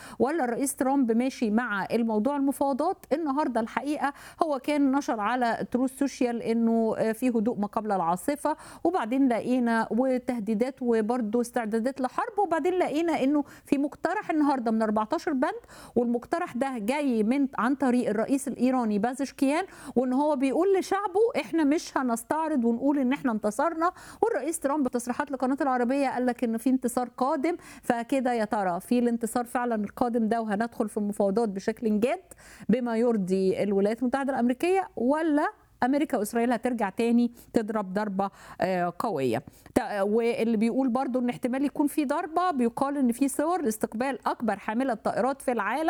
ولا الرئيس ترامب ماشي مع الموضوع المفاوضات النهارده الحقيقه هو كان نشر على تروث سوشيال انه في هدوء ما قبل العاصفه وبعدين لقينا وتهديدات وبرده استعدادات لحرب وبعدين لقينا انه في مقترح النهارده من 14 بند والمقترح ده جاي من عن طريق الرئيس الايراني بازشكيان وان هو بيقول لشعبه احنا مش هنستعرض ونقول ان احنا انتصرنا والرئيس ترامب بتصريحات لقناه العربيه قال لك ان في انتصار قادم فكده يا ترى في الانتصار فعلا القادم ده وهندخل في المفاوضات بشكل جاد بما يرضي الولايات المتحده الامريكيه ولا امريكا واسرائيل هترجع تاني تضرب ضربه قويه واللي بيقول برضو ان احتمال يكون في ضربه بيقال ان في صور لاستقبال اكبر حامله طائرات في العالم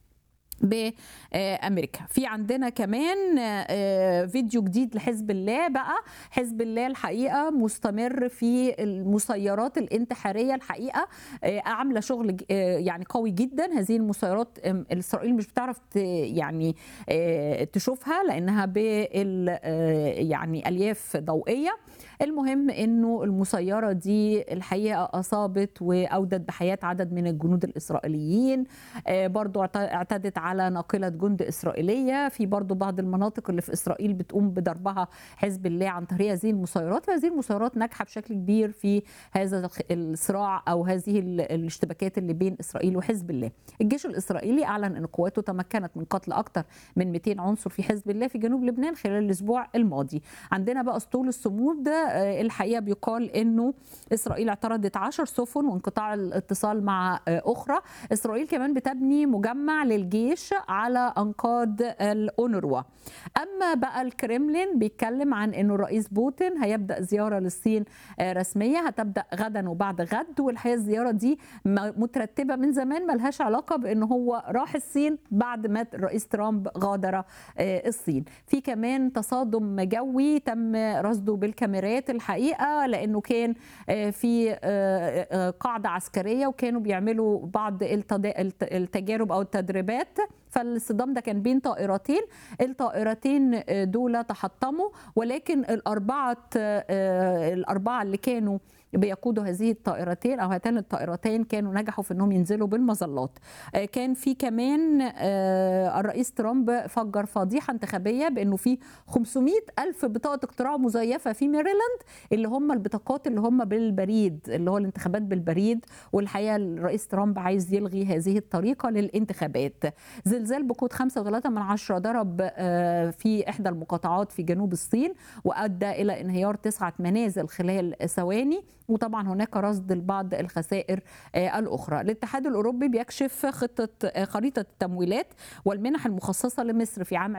بامريكا في عندنا كمان فيديو جديد لحزب الله بقى حزب الله الحقيقه مستمر في المسيرات الانتحاريه الحقيقه عامله شغل يعني قوي جدا هذه المسيرات اسرائيل مش بتعرف يعني تشوفها لانها بال يعني الياف ضوئيه المهم انه المسيره دي الحقيقه اصابت واودت بحياه عدد من الجنود الاسرائيليين برضو اعتدت على ناقله جند اسرائيليه في برضو بعض المناطق اللي في اسرائيل بتقوم بضربها حزب الله عن طريق هذه المسيرات وهذه المسيرات ناجحه بشكل كبير في هذا الصراع او هذه الاشتباكات اللي بين اسرائيل وحزب الله الجيش الاسرائيلي اعلن ان قواته تمكنت من قتل اكثر من 200 عنصر في حزب الله في جنوب لبنان خلال الاسبوع الماضي عندنا بقى اسطول الصمود الحقيقه بيقال انه اسرائيل اعترضت 10 سفن وانقطاع الاتصال مع اخرى اسرائيل كمان بتبني مجمع للجيش على انقاض الاونروا اما بقى الكريملين بيتكلم عن انه الرئيس بوتين هيبدا زياره للصين رسميه هتبدا غدا وبعد غد والحقيقه الزياره دي مترتبه من زمان ملهاش علاقه بان هو راح الصين بعد ما الرئيس ترامب غادر الصين في كمان تصادم جوي تم رصده بالكاميرات الحقيقه لانه كان في قاعده عسكريه وكانوا بيعملوا بعض التجارب او التدريبات فالصدام ده كان بين طائرتين الطائرتين دول تحطموا ولكن الاربعه الاربعه اللي كانوا بيقودوا هذه الطائرتين او هاتان الطائرتين كانوا نجحوا في انهم ينزلوا بالمظلات كان في كمان الرئيس ترامب فجر فضيحه انتخابيه بانه في 500 الف بطاقه اقتراع مزيفه في ميريلاند اللي هم البطاقات اللي هم بالبريد اللي هو الانتخابات بالبريد والحقيقه الرئيس ترامب عايز يلغي هذه الطريقه للانتخابات زلزال بقوه 5.3 من عشرة ضرب في احدى المقاطعات في جنوب الصين وادى الى انهيار تسعه منازل خلال ثواني وطبعا هناك رصد لبعض الخسائر الاخرى الاتحاد الاوروبي بيكشف خطه خريطه التمويلات والمنح المخصصه لمصر في عام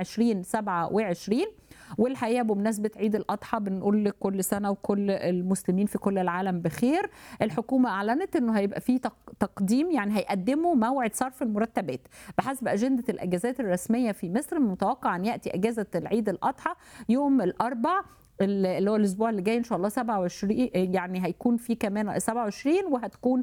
2027 والحقيقه بمناسبه عيد الاضحى بنقول لكل سنه وكل المسلمين في كل العالم بخير الحكومه اعلنت انه هيبقى في تقديم يعني هيقدموا موعد صرف المرتبات بحسب اجنده الاجازات الرسميه في مصر من المتوقع ان ياتي اجازه العيد الاضحى يوم الاربع اللي هو الاسبوع اللي جاي ان شاء الله 27 يعني هيكون في كمان 27 وهتكون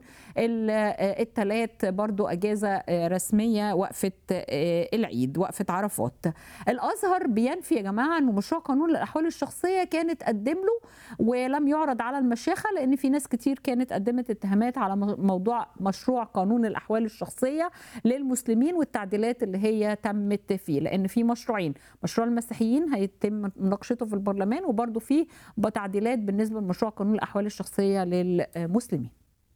الثلاث برضو اجازه رسميه وقفه العيد وقفه عرفات الازهر بينفي يا جماعه انه مشروع قانون الاحوال الشخصيه كان اتقدم له ولم يعرض على المشيخه لان في ناس كتير كانت قدمت اتهامات على موضوع مشروع قانون الاحوال الشخصيه للمسلمين والتعديلات اللي هي تمت فيه لان في مشروعين مشروع المسيحيين هيتم مناقشته في البرلمان وبرضه برضه في تعديلات بالنسبه لمشروع قانون الاحوال الشخصيه للمسلمين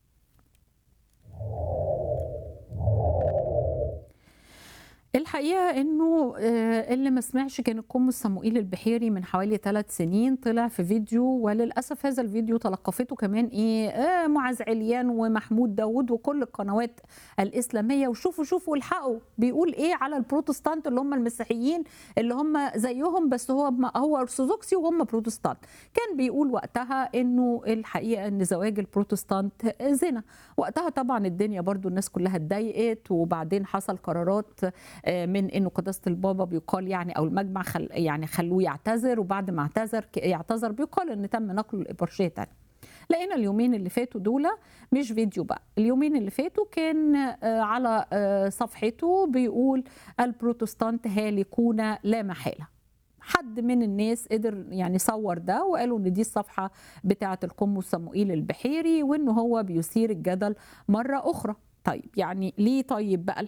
الحقيقه انه اللي ما سمعش كان القمص صموئيل البحيري من حوالي ثلاث سنين طلع في فيديو وللاسف هذا الفيديو تلقفته كمان ايه معاذ عليان ومحمود داوود وكل القنوات الاسلاميه وشوفوا شوفوا الحقوا بيقول ايه على البروتستانت اللي هم المسيحيين اللي هم زيهم بس هو هو ارثوذكسي وهم بروتستانت كان بيقول وقتها انه الحقيقه ان زواج البروتستانت زنا وقتها طبعا الدنيا برضو الناس كلها اتضايقت وبعدين حصل قرارات من انه قداسه البابا بيقال يعني او المجمع خل يعني خلوه يعتذر وبعد ما اعتذر يعتذر بيقال ان تم نقله لابرشيه تانية لقينا اليومين اللي فاتوا دول مش فيديو بقى اليومين اللي فاتوا كان على صفحته بيقول البروتستانت هالكون لا محاله حد من الناس قدر يعني صور ده وقالوا ان دي الصفحه بتاعه القمص صموئيل البحيري وان هو بيثير الجدل مره اخرى طيب يعني ليه طيب بقى